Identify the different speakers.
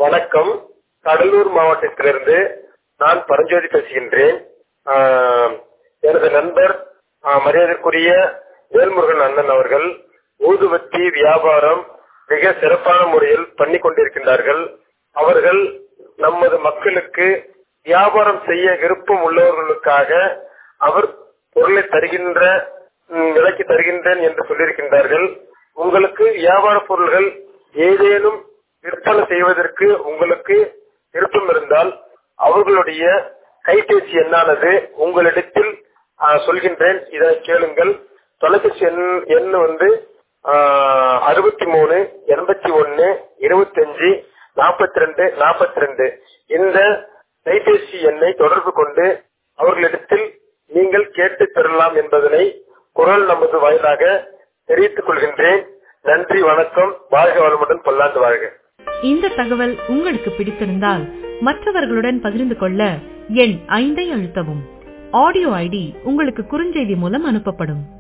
Speaker 1: வணக்கம் கடலூர் மாவட்டத்திலிருந்து நான் பரஞ்சோதி பேசுகின்றேன் ஆஹ், எனது நண்பர் ஆஹ், மரியாதைக்குரிய வேல்முருகன் அண்ணன் அவர்கள் ஊதுவத்தி வியாபாரம் மிக சிறப்பான முறையில் பண்ணி கொண்டிருக்கின்றார்கள் அவர்கள் நமது மக்களுக்கு வியாபாரம் செய்ய விருப்பம் உள்ளவர்களுக்காக அவர் பொருளை தருகின்ற ம், விலைக்கு தருகின்றேன் என்று சொல்லியிருக்கின்றார்கள் உங்களுக்கு வியாபார பொருள்கள் ஏதேனும் விற்பனை செய்வதற்கு உங்களுக்கு விருப்பம் இருந்தால் அவர்களுடைய கைபேசி எண்ணானது உங்களிடத்தில் ஆ, சொல்கின்றேன் இதை கேளுங்கள் தொலைபேசி எண் எண் வந்து அறுபத்தி மூணு எண்பத்தி ஒன்னு இருபத்தஞ்சு நாற்பத்தி ரெண்டு நாற்பத்தி ரெண்டு இந்த கைபேசி எண்ணை தொடர்பு கொண்டு அவர்களிடத்தில் நீங்கள் கேட்டு பெறலாம் என்பதனை குரல் நமது வாயிலாக தெரிவித்துக் கொள்கின்றேன் நன்றி வணக்கம் வாழ்க வளமுடன் பல்லாண்டு வாழ்க
Speaker 2: இந்த தகவல் உங்களுக்கு பிடித்திருந்தால் மற்றவர்களுடன் பகிர்ந்து கொள்ள எண் ஐந்தை அழுத்தவும் ஆடியோ ஐடி உங்களுக்கு குறுஞ்செய்தி மூலம் அனுப்பப்படும்